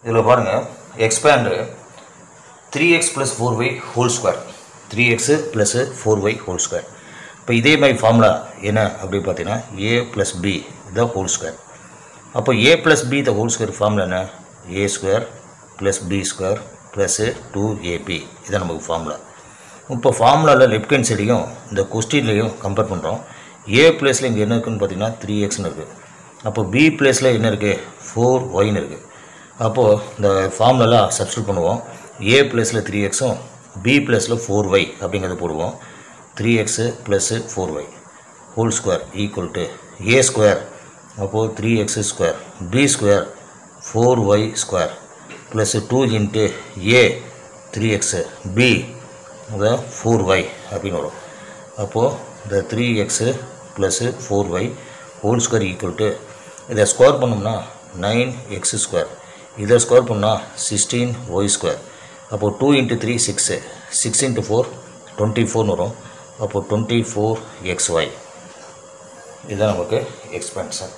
இதில் பாருங்கள் expand three X plus four Y whole square three x plus four Y whole square இப்போ இதே மாதிரி ஃபார்முலா என்ன அப்படின்னு பார்த்தீங்கன்னா ஏ plus B the whole square அப்போ A plus B the whole square formula என்ன A square plus B square plus two AB இதான் நமக்கு ஃபார்முலா இப்போ ஃபார்முலாவில் லெஃப்ட் ஹேண்ட் சைடையும் இந்த கொஸ்டின்லையும் கம்பேர் பண்ணுறோம் ஏ பிளேஸில் இங்கே என்ன இருக்குதுன்னு பார்த்தீங்கன்னா த்ரீ எக்ஸ்னு இருக்குது அப்போ பி பிளேஸில் என்ன இருக்குது ஃபோர் ஒய்னு இருக்குது அப்போது இந்த ஃபார்முலாலாம் சப்ஸ்டியூட் பண்ணுவோம் ஏ பிளேஸில் த்ரீ எக்ஸும் பி பிளேஸில் ஃபோர் ஒய் அப்படிங்கிறத போடுவோம் three x plus four Y whole square equal to A square அப்போது three X square B square four Y square plus two into ஏ த்ரீ எக்ஸு பி அதான் ஃபோர் ஒய் அப்படின்னு வரும் அப்போது இந்த three x plus four Y whole square equal to இதை square பண்ணோம்னா nine X square இதை square பண்ணால் சிக்ஸ்டீன் ஒய் ஸ்கொயர் அப்போது two into three six six into four twenty ஃபோர்னு வரும் அப்போது டுவெண்ட்டி ஃபோர் எக்ஸ் ஒய் இதுதான் நமக்கு எக்ஸ்பென்ஷன்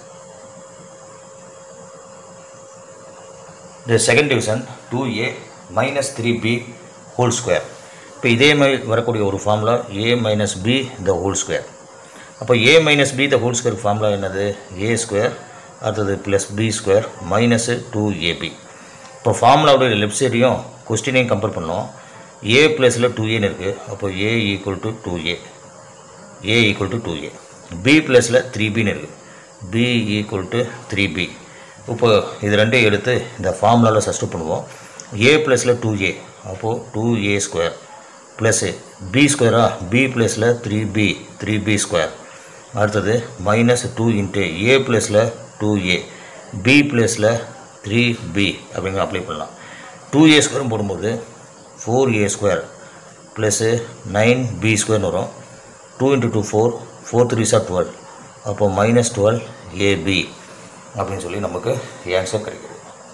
இந்த second division two A minus three B whole square இப்போ இதே மாதிரி வரக்கூடிய ஒரு formula A minus B the whole square அப்போ A minus B the whole square formula என்னது ஏ ஸ்கொயர் அடுத்தது plus B square minus two AB இப்போ ஃபார்முலாவுடைய லெஃப்ட் சைடையும் கொஸ்டினையும் கம்பேர் பண்ணோம் ஏ ப்ளஸில் டூ ஏன்னு இருக்குது அப்போ ஏ equal to two A A equal to two A B ப்ளஸில் த்ரீ பின்னு இருக்குது B equal to three B இப்போ இது ரெண்டையும் எடுத்து இந்த ஃபார்முலாவில் சஸ்ட் பண்ணுவோம் ஏ ப்ளஸில் டூ ஏ அப்போது two a square plus b ஸ்கொயரா பி ப்ளஸில் three b three b square அடுத்தது மைனஸ் டூ இன்ட்டு ஏ ப்ளஸில் டூ ஏ பி ப்ளஸில் த்ரீ பி அப்படிங்கிற அப்ளை பண்ணலாம் டூ ஏ ஸ்கொயரும் போடும்போது four a square plus nine b ஸ்கொயர்னு வரும் two into two four four three are twelve அப்போ மைனஸ் டுவெல் ஏபி அப்படின்னு சொல்லி நமக்கு ஆன்சர் கிடைக்குது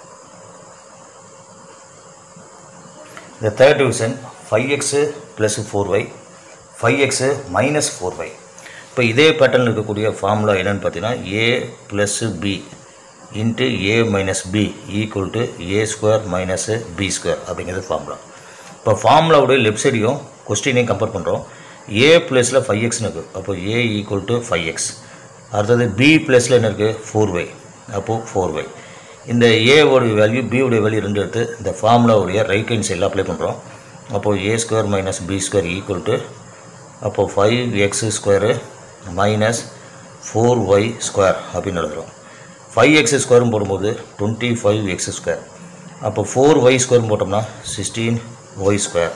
இந்த third division five x plus four y five x minus four y இப்போ இதே பேட்டர்னில் இருக்கக்கூடிய ஃபார்முலா என்னென்னு பார்த்தீங்கன்னா a plus b into a minus b equal to A square minus b square அப்படிங்கிறது ஃபார்முலா இப்போ ஃபார்முலாவுடைய லெஃப்ட் சைடையும் கொஸ்டினையும் கம்பேர் பண்ணுறோம் ஏ ப்ளஸில் ஃபைவ் எக்ஸ்னு இருக்குது அப்போ ஏ ஈக்குவல் டு ஃபைவ் எக்ஸ் அடுத்தது பி ப்ளஸில் என்ன இருக்குது ஃபோர் ஒய் அப்போது ஃபோர் ஒய் இந்த ஏவோடைய வேல்யூ பியோடைய வேல்யூ ரெண்டு எடுத்து இந்த ஃபார்முலாவுடைய ரைட் ஹேண்ட் சைடில் அப்ளை பண்ணுறோம் அப்போது a square minus b square equal to அப்போது five x square minus four Y square அப்படின்னு எழுதுகிறோம் ஃபைவ் எக்ஸ் ஸ்கொயரும் போடும்போது டுவெண்ட்டி ஃபைவ் எக்ஸ் ஸ்கொயர் அப்போ ஃபோர் ஒய் ஸ்கொயரும் போட்டோம்னா சிக்ஸ்டீன் ஒய் ஸ்கொயர்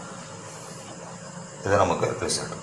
இது நமக்கு result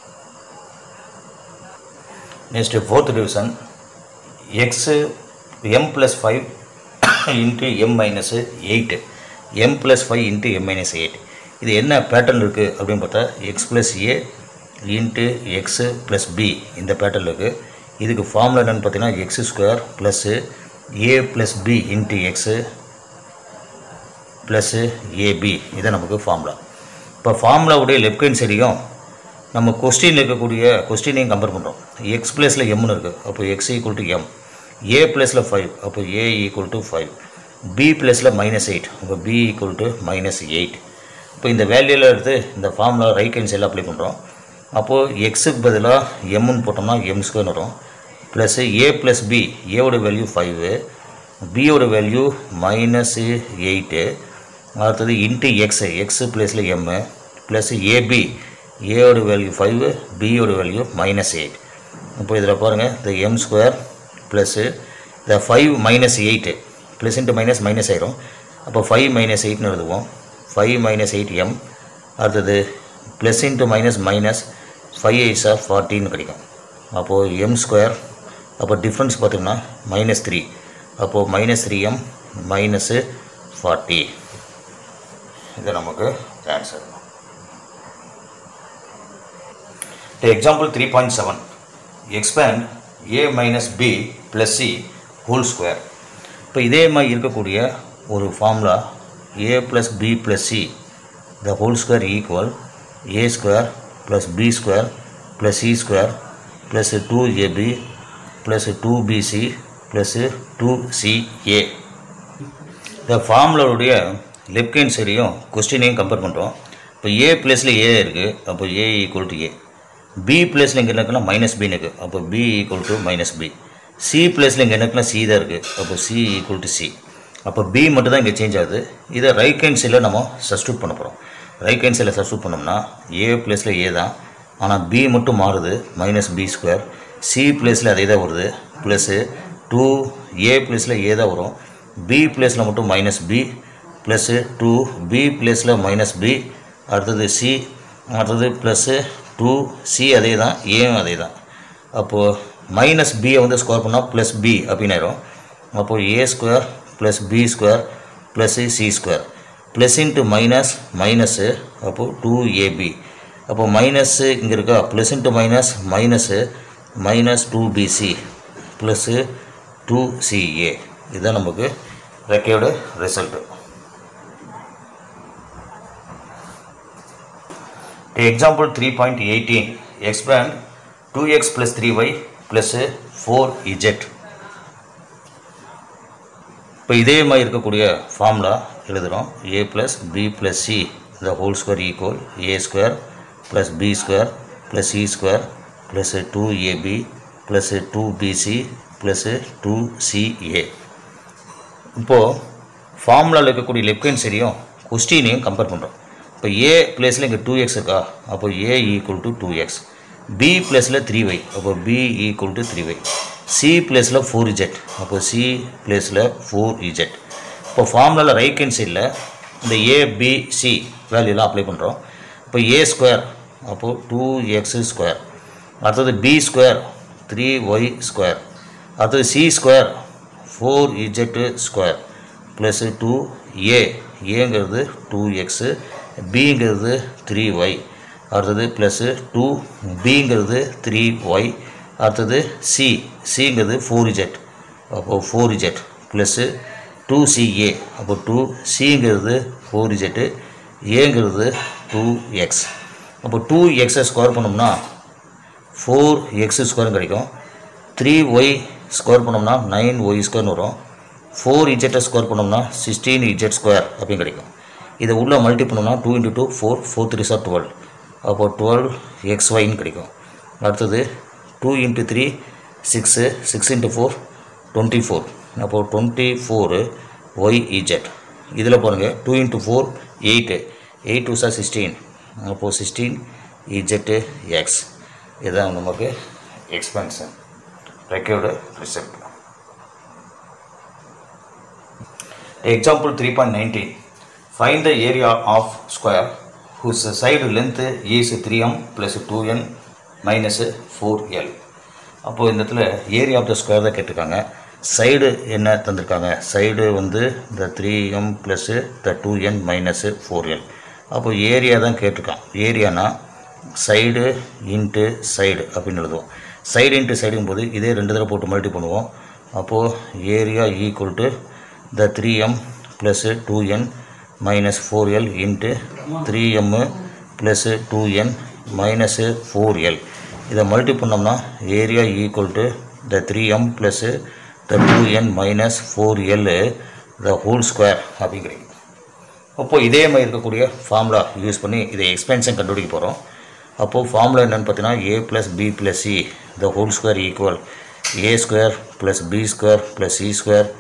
next fourth division x m plus five into m minus eight m plus five into m minus eight இது என்ன பேட்டர்ன் இருக்குது அப்படின்னு பார்த்தா x plus a into x plus b இந்த பேட்டர்ன் இருக்குது இதுக்கு ஃபார்முலா என்னென்னு பார்த்தீங்கன்னா x square plus a plus b into x plus a b இதை நமக்கு ஃபார்முலா இப்போ ஃபார்முலாவுடைய லெஃப்ட் ஹேண்ட் சைடையும் நம்ம கொஸ்டின் இருக்கக்கூடிய கொஸ்டினையும் கம்பேர் பண்ணுறோம் எக்ஸ் ப்ளஸில் எம்னு இருக்குது அப்போ x equal to m a ப்ளஸில் ஃபைவ் அப்போ ஏ ஈக்குவல் டு ஃபைவ் பி ப்ளஸில் மைனஸ் எயிட் அப்போ b equal to minus eight இப்போ இந்த வேல்யூவில் எடுத்து இந்த ஃபார்முலா ரைட் ஹேண்ட் சைடில் அப்ளை பண்ணுறோம் அப்போது எக்ஸுக்கு பதிலாக எம்னு போட்டோம்னா எம் ஸ்கொயர்னு வரும் ப்ளஸ்ஸு ஏ ப்ளஸ் பி ஏவோட வேல்யூ ஃபைவு பியோட வேல்யூ மைனஸு எயிட்டு அடுத்தது இன்ட்டு எக்ஸு எக்ஸு ப்ளஸில் எம்மு ப்ளஸ் ஏபி ஏவோட வேல்யூ ஃபைவு பியோட வேல்யூ மைனஸ் எயிட் இப்போ இதில் பாருங்கள் இந்த எம் ஸ்கொயர் ப்ளஸ்ஸு இந்த five minus eight plus into minus minus ஆயிரும் அப்போ ஃபைவ் மைனஸ் எயிட்னு எழுதுவோம் ஃபைவ் மைனஸ் எயிட் எம் அடுத்தது plus into minus minus five eights are ஃபார்ட்டின்னு கிடைக்கும் அப்போது எம் ஸ்கொயர் அப்போ டிஃப்ரென்ஸ் பார்த்தோம்னா மைனஸ் த்ரீ அப்போது minus three m minus forty இது நமக்கு answer example three point seven expand a minus b plus c whole square இப்போ இதே மாதிரி இருக்கக்கூடிய ஒரு formula a plus b plus c the whole square equal a square plus B square plus c square plus two a b plus two b c plus two c a இந்த ஃபார்முலாவுடைய left hand சைடையும் கொஸ்டினையும் compare பண்ணுறோம் இப்போ ஏ பிளேஸில் a இருக்குது அப்போ ஏ equal to a b பிளேஸில் இங்கே என்னக்குன்னா மைனஸ் பின்னு இருக்குது அப்போ b equal to minus b c பிளேஸில் இங்கே என்னக்குன்னா சி தான் இருக்குது அப்போ சி ஈக்குவல் டு சி அப்போ பி மட்டும் தான் இங்கே சேஞ்ச் ஆகுது இதை ரைட் ஹேண்ட் சைடில் நம்ம சப்ஸ்டியூட் பண்ண போகிறோம் ரைட் ஹேண்ட் சைடில் சப்ஸ்டியூட் பண்ணோம்னா ஏ பிளேஸில் ஏ தான் ஆனால் பி மட்டும் மாறுது மைனஸ் பி ஸ்கொயர் சி பிளேஸில் அதே தான் வருது ப்ளஸ்ஸு டூ ஏ பிளேஸில் ஏ தான் வரும் பி பிளேஸில் மட்டும் minus b plus two b பிளேஸில் மைனஸ் பி அடுத்தது சி அடுத்தது ப்ளஸ்ஸு டூ சி அதே தான் ஏவும் அதே தான் அப்போது மைனஸ் பியை வந்து ஸ்கொயர் பண்ணால் ப்ளஸ் பி அப்படின்னு ஆயிரும் அப்போது a square plus B square plus c square plus into minus minus அப்போது டூ ஏபி அப்போ மைனஸ்ஸு இங்கே இருக்கா plus into minus minus minus two b c plus two c a இதுதான் நமக்கு ரெக்கையோட result example three point eighteen expand two x plus three y plus four z இப்போ இதே மாதிரி இருக்கக்கூடிய ஃபார்முலா எழுதுகிறோம் a plus b plus c the whole square equal a square plus B square plus c square plus two a b plus two b c plus two c a இப்போது ஃபார்முலாவில் இருக்கக்கூடிய left hand சரியும் கொஸ்டினையும் compare பண்ணுறோம் இப்போ ஏ பிளேஸில் இங்கே two x இருக்கா அப்போ ஏ equal to two x b பிளேஸில் த்ரீ ஒய் அப்போ b equal to three y c பிளேஸில் ஃபோர் இஜெட் அப்போ சி பிளேஸில் ஃபோர் இஜெட் இப்போ ஃபார்முலாவில் ரைட் ஹேண்ட் சைடில் இந்த ஏ பி சி வேல்யூலாம் அப்ளை பண்ணுறோம் இப்போ ஏ ஸ்கொயர் அப்போது டூ எக்ஸ் ஸ்கொயர் அடுத்தது b square three y square அடுத்தது c square four z square plus two a ஏங்கிறது டூ எக்ஸு பிங்கிறது த்ரீ ஒய் அடுத்தது ப்ளஸ்ஸு டூ பிங்கிறது த்ரீ ஒய் அடுத்தது சி சிங்கிறது ஃபோர் இஜெட் அப்போது four z plus two c a அப்போ டூ சிங்கிறது ஃபோர் இஜெட்டு ஏங்கிறது டூ எக்ஸ் அப்போ டூ எக்ஸை ஸ்கொயர் பண்ணோம்னா ஃபோர் எக்ஸ் ஸ்கொயர் கிடைக்கும் த்ரீ ஒய் ஸ்கொயர் பண்ணோம்னா நைன் ஒய் ஸ்கொயர்னு வரும் ஃபோர் இஜெட்டை ஸ்கொயர் பண்ணோம்னா சிக்ஸ்டீன் இஜெட் ஸ்கொயர் அப்படின்னு கிடைக்கும் இதை உள்ளே மல்டி பண்ணோம்னா two into two four four three are twelve அப்போது டுவெல் எக்ஸ் ஒய்ன்னு கிடைக்கும் அடுத்தது two into three six six into four twenty four அப்போது டுவெண்ட்டி ஃபோரு ஒய் இஜெட் இதில் பாருங்கள் two into four eight eight two are sixteen அப்போது sixteen z x இதுதான் நமக்கு எக்ஸ்பென்ஷன் ரெக்கையோட result Example 3.19 Find the area of square whose side length is 3m plus 2n minus 4l அப்போ இந்த இடத்துல area of the square தான் கேட்டிருக்காங்க side என்ன தந்திருக்காங்க சைடு வந்து இந்த three m plus the two n minus four l அப்போ ஏரியா தான் கேட்டிருக்கான் ஏரியானா சைடு இன்ட்டு சைடு அப்படின்னு எழுதுவோம் சைடு இன்ட்டு சைடுங்கும்போது இதே ரெண்டு தடவை போட்டு மல்டி பண்ணுவோம் அப்போது area equal to the three m plus two n minus four l into three m plus two n minus four l இதை மல்டி பண்ணோம்னா area equal to the three m plus the two n minus four l the whole square அப்படிங்கிறீங்க அப்போது இதே மாதிரி இருக்கக்கூடிய formula use பண்ணி இதை எக்ஸ்பென்ஷன் கண்டுபிடிக்க போகிறோம் அப்போது ஃபார்முலா என்னென்னு பார்த்தீங்கன்னா ஏ plus b plus c the whole square equal a square plus B square plus c square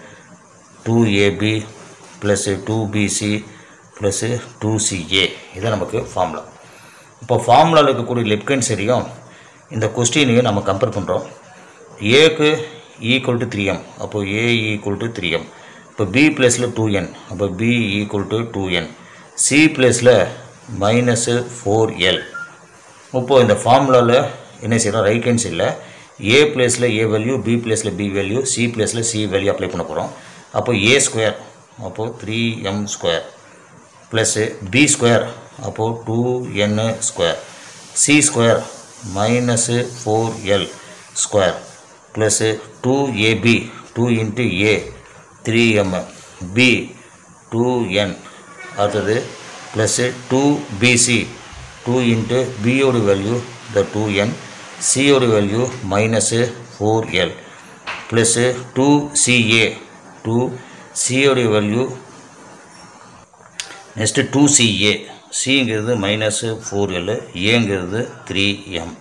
two a b plus two b c plus two c a இதான் நமக்கு ஃபார்முலா இப்போ ஃபார்முலாவில் இருக்கக்கூடிய லெஃப்ட் ஹேண்ட் சரியும் இந்த கொஸ்டினையும் நம்ம கம்பேர் பண்ணுறோம் ஏக்கு ஈக்குவல் டு த்ரீ எம் அப்போது a equal to three m இப்போ பி ப்ளஸில் டூ என் அப்போ b equal to two n c ப்ளஸில் மைனஸு ஃபோர் எல் இப்போது இந்த ஃபார்முலாவில் என்ன செய்யறோம் ரைட் ஹேண்ட் சைடில் ஏ பிளேஸில் ஏ வேல்யூ பி பிளேஸில் பி வேல்யூ சி பிளேஸில் சி வேல்யூ அப்ளை பண்ண போகிறோம் அப்போது ஏ ஸ்கொயர் அப்போது three m square plus b square அப்போது two n square c square minus four l square plus two a b two into ஏ three m b two n அடுத்தது plus two b c two into பியோட value the two n சியோட value minus four l plus two c a two சியோடைய value next two c a சிங்கிறது minus four l ஏங்கிறது three m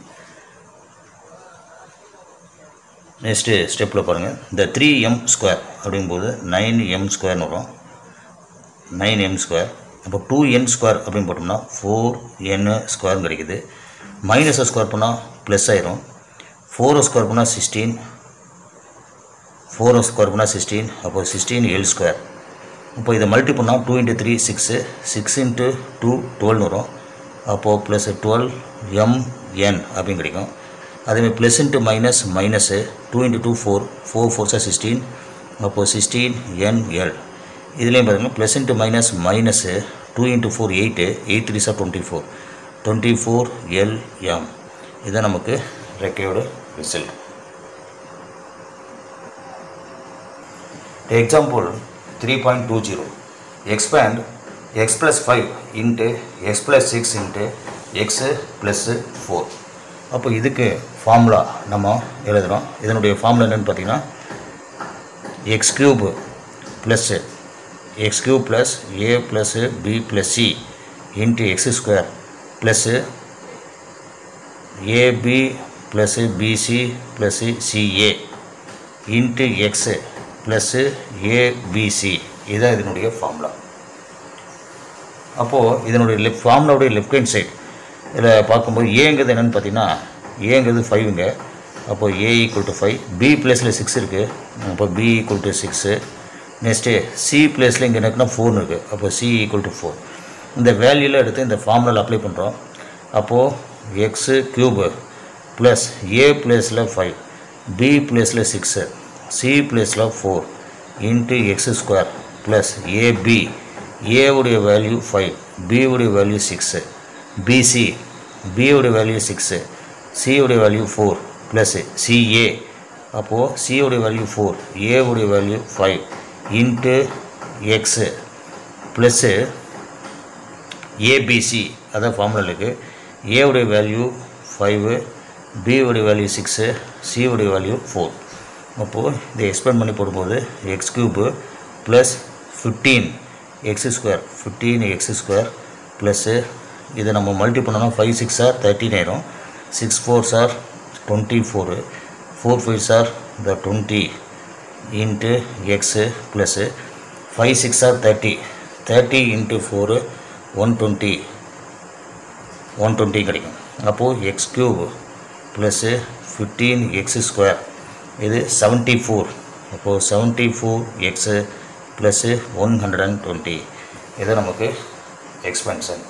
next ஸ்டெப்பில் பாருங்கள் இந்த three m square அப்படிங்கும்போது நைன் எம் ஸ்கொயர்னு வரும் நைன் எம் ஸ்கொயர் அப்போ டூ என் ஸ்கொயர் அப்படின்னு போட்டோம்னா ஃபோர் என் ஸ்கொயர் கிடைக்குது மைனஸை ஸ்கொயர் பண்ணால் ப்ளஸ் ஆயிரும் ஃபோரை ஸ்கொயர் பண்ணால் சிக்ஸ்டீன் ஃபோரை ஸ்கொயர் பண்ணால் சிக்ஸ்டீன் அப்போ சிக்ஸ்டீன் எல் ஸ்கொயர் இப்போ இதை மல்டி பண்ணால் two into three six six into two டுவெல்னு வரும் அப்போது ப்ளஸ் டுவெல் எம் என் அப்படின்னு கிடைக்கும் அதேமாதிரி plus into minus minus two into two four four ஃபோர்ஸாக சிக்ஸ்டீன் அப்போது சிக்ஸ்டீன் என் எல் இதுலேயும் பாருங்கள் plus into minus minus two into four eight eight three are twenty four twenty four l m இதுதான் நமக்கு ரெக்கையோட result example three point two zero expand x plus five into x plus six into x plus four அப்போ இதுக்கு formula நம்ம எழுதுகிறோம் இதனுடைய ஃபார்முலா என்னென்னு பார்த்தீங்கன்னா x cube plus x cube plus a plus b plus c into x square plus a b plus b c plus c a into x plus a b c இதுதான் இதனுடைய ஃபார்முலா அப்போது இதனுடைய லெஃப்ட் ஃபார்முலாவுடைய லெஃப்ட் ஹேண்ட் சைடு இதில் பார்க்கும்போது ஏங்கிறது என்னென்னு பார்த்தீங்கன்னா ஏங்கிறது ஃபைவுங்க அப்போது a equal to five b ப்ளஸில் சிக்ஸ் இருக்குது அப்போ b equal to six next c ப்ளஸில் இங்கே எனக்குன்னா ஃபோர்னு இருக்குது அப்போ சி ஈக்குவல் டு ஃபோர் இந்த வேல்யூவில் எடுத்து இந்த ஃபார்முலாவில் அப்ளை பண்ணுறோம் அப்போது எக்ஸு க்யூபு ப்ளஸ் ஏ ப்ளஸில் ஃபைவ் பி ப்ளஸில் சிக்ஸு சி ப்ளஸில் four into x square plus a b ஏவுடைய வேல்யூ ஃபைவ் பியுடைய வேல்யூ சிக்ஸு பிசி பியுடைய வேல்யூ சிக்ஸு சியுடைய வேல்யூ ஃபோர் ப்ளஸ்ஸு சிஏ அப்போது சியுடைய வேல்யூ ஃபோர் ஏவுடைய value five into x plus a b c அதான் ஃபார்முலா இருக்குது ஏவுடைய வேல்யூ ஃபைவு பியுடைய வேல்யூ சிக்ஸு சியுடைய வேல்யூ ஃபோர் அப்போது இதை எக்ஸ்பேண்ட் பண்ணி போடும்போது x cube plus fifteen x square fifteen x square plus இதை நம்ம மல்டி பண்ணோம்னா ஃபைவ் சிக்ஸ் ஆர் தேர்ட்டின் ஆயிரும் six four sir twenty four four five sir இந்த twenty into x plus five six are thirty thirty into four one twenty one twenty கிடைக்கும் அப்போது x cube plus fifteen x square இது seventy four அப்போது seventy four x plus one hundred and twenty இது நமக்கு expansion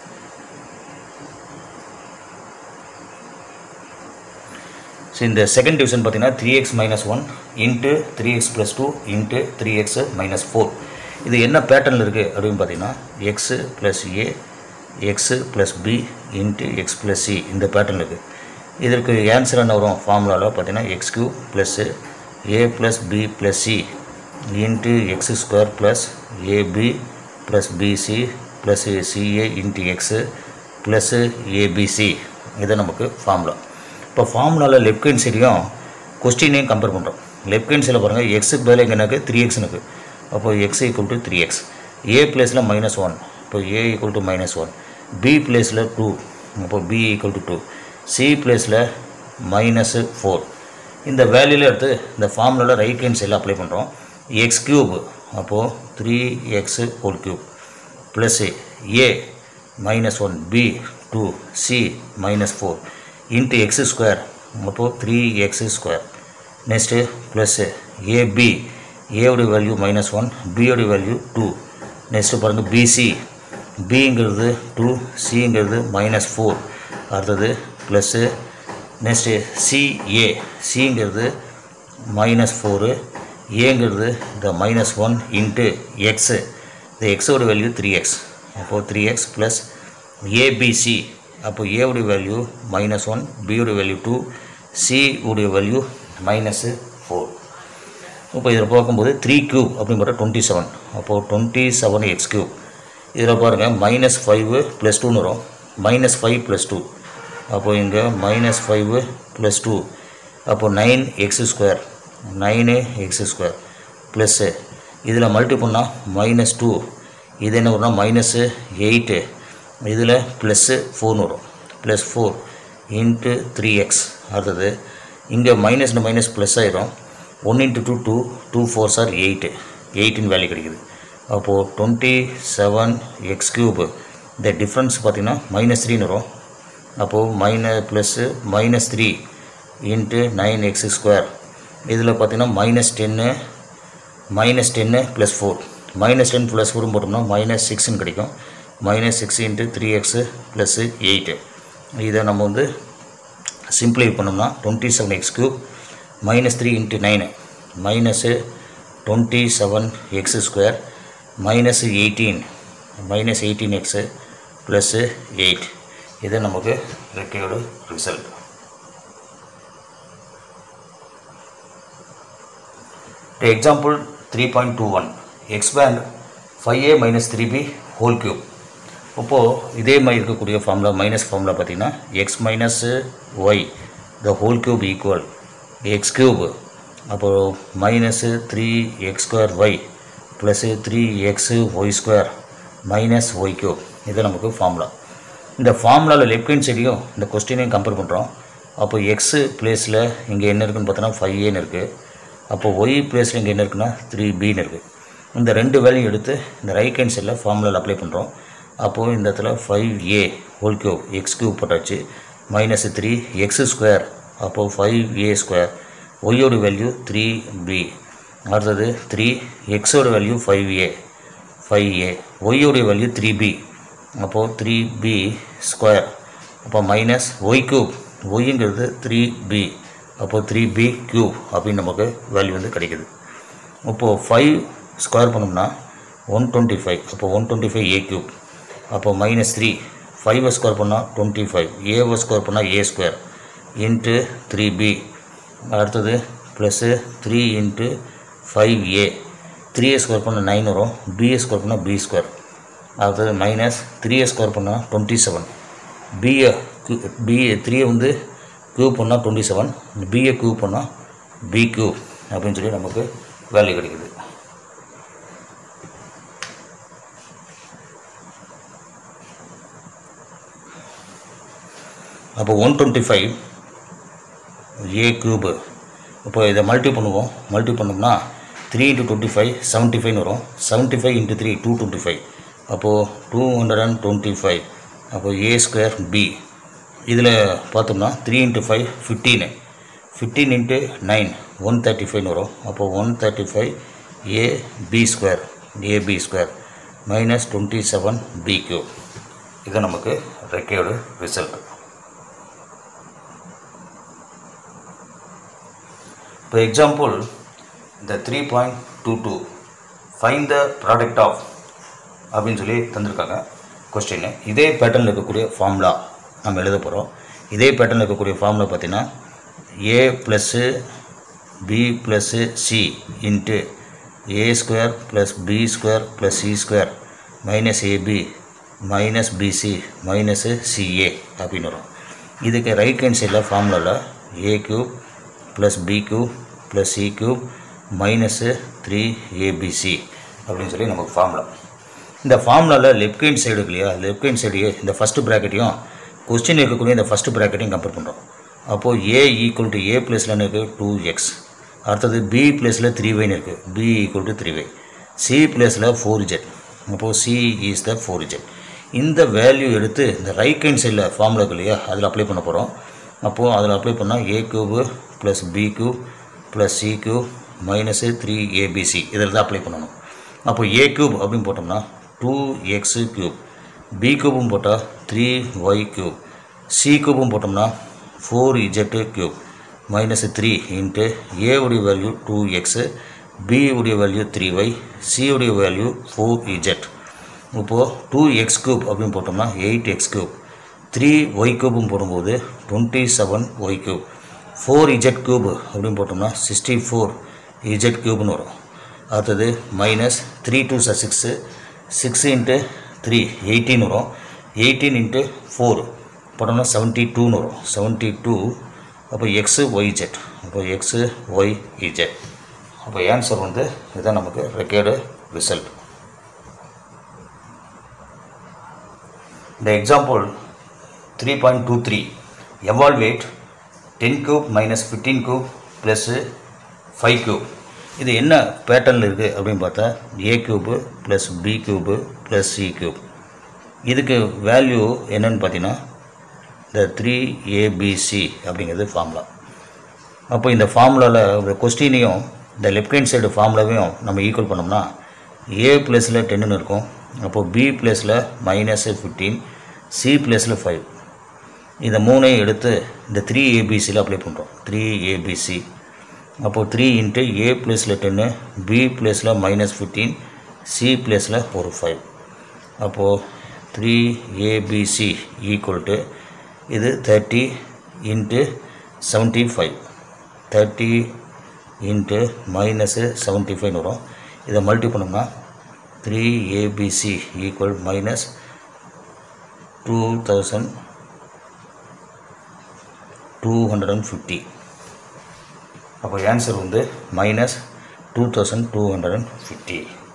so இந்த second division பார்த்தீங்கன்னா three x minus one into three X plus two into three x minus four இது என்ன பேட்டர்னில் இருக்குது அப்படின்னு பார்த்தீங்கன்னா x plus a x plus b into x plus c இந்த பேட்டர்ன் இருக்குது இதற்கு ஆன்சர் என்ன வரும் ஃபார்முலாவில் பார்த்தீங்கன்னா x cube plus a plus b plus c into x square plus a b plus b c plus c a into x plus a b c இது நமக்கு formula இப்போ ஃபார்முலாவில் லெஃப்ட் ஹேண்ட் சைடையும் கொஸ்டினையும் கம்பேர் பண்ணுறோம் லெஃப்ட் ஹேண்ட் சைடில் பாருங்கள் எக்ஸுக்கு பதிலாக இங்கே எனக்கு த்ரீ எக்ஸ்னுக்கு அப்போ x equal to three x a பிளேஸில் மைனஸ் ஒன் இப்போ a equal to minus one b பிளேஸில் டூ அப்போ b equal to two c பிளேஸில் மைனஸு ஃபோர் இந்த வேல்யூவில் எடுத்து இந்த ஃபார்முலாவில் ரைட் ஹேண்ட் சைடில் அப்ளை பண்ணுறோம் எக்ஸ் க்யூப் அப்போது three x whole cube plus a minus one b two c minus four into x square அப்போது three x square next plus a b ஏவுடைய வேல்யூ மைனஸ் ஒன் பியோடைய வேல்யூ டூ நெக்ஸ்ட்டு பாருங்கள் b c பிங்கிறது two சிங்கிறது minus four அடுத்தது plus next c a சிங்கிறது minus four ஏங்கிறது இந்த மைனஸ் ஒன் இன்ட்டு எக்ஸு இந்த எக்ஸோட வேல்யூ த்ரீ எக்ஸ் அப்போது த்ரீ எக்ஸ் ப்ளஸ் ஏபிசி அப்போ ஏவுடைய வேல்யூ மைனஸ் ஒன் பியோடைய வேல்யூ டூ சி உடைய வேல்யூ மைனஸு ஃபோர் இப்போ இதில் பார்க்கும்போது த்ரீ க்யூப் அப்படின்னு பார்த்தா டுவெண்ட்டி செவன் அப்போது டுவெண்ட்டி செவன் எக்ஸ் க்யூப் இதில் பாருங்கள் மைனஸ் ஃபைவு ப்ளஸ் டூன்னு வரும் மைனஸ் ஃபைவ் ப்ளஸ் டூ அப்போது இங்கே மைனஸ் ஃபைவு ப்ளஸ் டூ அப்போது nine X square nine x square plus இதில் மல்டி பண்ணால் மைனஸ் டூ இது என்ன வரும்னா மைனஸு எயிட்டு இதில் ப்ளஸ்ஸு ஃபோர்னு வரும் plus four into three x அடுத்தது இங்கே மைனஸ்னு மைனஸ் ப்ளஸ் ஆயிரும் one into two two two four sir eight eighteen value கிடைக்குது அப்போது டுவெண்ட்டி செவன் எக்ஸ் க்யூபு இந்த டிஃப்ரென்ஸ் பார்த்திங்கன்னா மைனஸ் த்ரீன்னு வரும் அப்போது minus plus minus three into nine X square இதில் பார்த்தீங்கன்னா minus ten minus ten plus four minus ten plus ஃபோரும் போட்டோம்னா மைனஸ் சிக்ஸ்னு கிடைக்கும் minus six into three x plus eight இதை நம்ம வந்து சிம்பிளை பண்ணோம்னா twenty seven x cube minus three into nine minus twenty seven x square minus eighteen minus eighteen x plus eight இது நமக்கு ரெக்கையோட result example three point two one expand five a minus three B whole cube இப்போது இதே மாதிரி இருக்கக்கூடிய formula minus formula பார்த்தீங்கன்னா x minus y the whole cube equal x cube அப்போது minus three x square y plus three x y square minus y cube இது நமக்கு formula இந்த ஃபார்முலாவில் லெஃப்ட் ஹேண்ட் சைடையும் இந்த கொஸ்டினையும் கம்பேர் பண்ணுறோம் அப்போ எக்ஸு பிளேஸில் இங்கே என்ன இருக்குன்னு பார்த்தோன்னா ஃபைவ் ஏன்னு இருக்குது அப்போ ஒய் பிளேஸில் இங்கே என்ன இருக்குன்னா த்ரீ பின்னு இருக்குது இந்த ரெண்டு வேல்யூ எடுத்து இந்த ரைட் ஹேண்ட் சைடில் ஃபார்முலாவில் அப்ளை பண்ணுறோம் அப்போது இந்த இடத்துல five a whole cube x cube போட்டாச்சு மைனஸ் த்ரீ எக்ஸ் ஸ்கொயர் அப்போது ஃபைவ் ஏ ஸ்கொயர் ஒய்யோட வேல்யூ த்ரீ பி அடுத்தது த்ரீ எக்ஸோட value five a five a ஒய்யோடைய வேல்யூ த்ரீ பி அப்போது த்ரீ பி ஸ்கொயர் அப்போ மைனஸ் ஒய் கியூப் ஒய்ங்கிறது three b அப்போது த்ரீ பி கியூப் அப்படின்னு நமக்கு வேல்யூ வந்து கிடைக்குது இப்போது ஃபைவ் ஸ்கொயர் பண்ணோம்னா ஒன் டுவெண்ட்டி ஃபைவ் அப்போ one twenty five a cube அப்போ மைனஸ் த்ரீ ஃபைவை ஸ்கொயர் பண்ணால் டுவெண்ட்டி ஃபைவ் ஏவை ஸ்கொயர் பண்ணால் a square into three b அடுத்தது plus three into five a three a square பண்ணால் நைன் வரும் பிஏ ஸ்கொயர் பண்ணால் பி ஸ்கொயர் அடுத்தது மைனஸ் த்ரீ ஏ ஸ்கொயர் பண்ணால் டுவெண்ட்டி செவன் பிஏ பிஏ த்ரீயை வந்து க்யூப் பண்ணால் டுவெண்ட்டி செவன் பிஏ க்யூப் பண்ணால் பி க்யூப் அப்படின்னு சொல்லி நமக்கு வேல்யூ கிடைக்குது அப்போ one twenty five a cube இப்போ இதை மல்டி பண்ணுவோம் மல்டி பண்ணோம்னா three into twenty five seventy ஃபைவ்னு வரும் seventy five into three two twenty five அப்போது two hundred and twenty five அப்போது ஏ ஸ்கொயர் பி இதில் பார்த்தோம்னா three into five fifteen fifteen into nine one thirty ஃபைவ்னு வரும் அப்போது one thirty five a b square a b square minus twenty seven b cube இது நமக்கு ரெக்கையோட ரிசல்ட் இப்போ எக்ஸாம்பிள் இந்த three point two two find the product of அப்படின்னு சொல்லி தந்திருக்காங்க கொஸ்டின் இதே பேட்டர்னில் இருக்கக்கூடிய ஃபார்முலா நம்ம எழுத போகிறோம் இதே பேட்டர்னில் இருக்கக்கூடிய ஃபார்முலா பார்த்தீங்கன்னா a plus b plus c into a square plus B square plus c square minus a b minus b c minus c a அப்படின்னு வரும் இதுக்கு ரைட் ஹேண்ட் சைடில் ஃபார்முலாவில் a cube plus b cube plus c cube minus three a b c அப்படின்னு சொல்லி நமக்கு formula இந்த ஃபார்முலாவில் லெஃப்ட் ஹேண்ட் சைடு இருக்கு இல்லையா லெஃப்ட் ஹேண்ட் சைடு இந்த ஃபஸ்ட்டு ப்ராக்கெட்டையும் கொஸ்டின் இருக்கக்கூடிய இந்த ஃபஸ்ட்டு ப்ராக்கெட்டையும் கம்பேர் பண்ணுறோம் அப்போது ஏ ஈக்குவல் டு ஏ ப்ளஸில் இருக்குது டூ எக்ஸ் அடுத்தது பி ப்ளஸில் த்ரீ ஒய்னு இருக்குது B equal to three y c ப்ளஸில் ஃபோர் ஜெட் அப்போது c is the four z இந்த வேல்யூ எடுத்து இந்த ரைட் ஹேண்ட் சைடில் ஃபார்முலா இருக்கு இல்லையா அதில் அப்ளை பண்ண போகிறோம் அப்போது அதில் அப்ளை பண்ணால் a cube plus b cube plus c cube minus three a b c இதில் தான் அப்ளை பண்ணணும் அப்போ ஏ கியூப் அப்படின்னு போட்டோம்னா டூ எக்ஸு கியூப் பி கியூபும் போட்டால் த்ரீ ஒய் கியூப் சி கியூபும் போட்டோம்னா four z cube minus three into a உடைய வேல்யூ டூ எக்ஸு பி உடைய வேல்யூ த்ரீ ஒய் சி உடைய வேல்யூ ஃபோர் இஜெட் இப்போது டூ எக்ஸ் கியூப் அப்படின்னு போட்டோம்னா eight x cube three y கியூபும் போடும்போது twenty seven y cube four z cube அப்படின்னு போட்டோம்னா சிக்ஸ்டி ஃபோர் இஜெட் கியூப்னு வரும் அடுத்தது minus three two sir six six into three eighteen வரும் எயிட்டீன் இன்ட்டு ஃபோர் போட்டோம்னா செவன்ட்டி டூன்னு வரும் செவன்ட்டி டூ அப்போ எக்ஸு ஒய் ஜெட் அப்போ எக்ஸு ஒய் இஜெட் அப்போ ஆன்சர் வந்து இதுதான் நமக்கு ரெக்கார்டு ரிசல்ட் இந்த example three point two three evaluate ten cube minus fifteen cube plus five cube இது என்ன பேட்டர்னில் இருக்குது அப்படின்னு பார்த்தா ஏ cube plus b cube plus c cube இதுக்கு வேல்யூ என்னன்னு பார்த்தீங்கன்னா இந்த த்ரீ ஏபிசி அப்படிங்கிறது ஃபார்முலா அப்போ இந்த ஃபார்முலாவில் இந்த கொஸ்டினையும் இந்த லெஃப்ட் ஹேண்ட் சைடு ஃபார்முலாவையும் நம்ம ஈக்குவல் பண்ணோம்னா ஏ ப்ளஸில் டென்னு இருக்கும் அப்போது பி ப்ளஸில் மைனஸ் ஃபிஃப்டீன் சி ப்ளஸில் ஃபைவ் இந்த மூணையும் எடுத்து இந்த த்ரீ ஏபிசியில் அப்ளை பண்ணுறோம் த்ரீ ஏபிசி அப்போது த்ரீ இன்ட்டு ஏ ப்ளஸில் டென்னு பி ப்ளஸில் மைனஸ் ஃபிஃப்டீன் சி ப்ளஸில் ஒரு ஃபைவ் அப்போது த்ரீ ஏபிசி ஈக்குவல் டு இது thirty into seventy five thirty into minus seventy ஃபைவ்னு வரும் இதை மல்டி பண்ணோம்னா three a b c equal minus two thousand two hundred and fifty அப்போ ஆன்சர் வந்து minus two thousand two hundred and fifty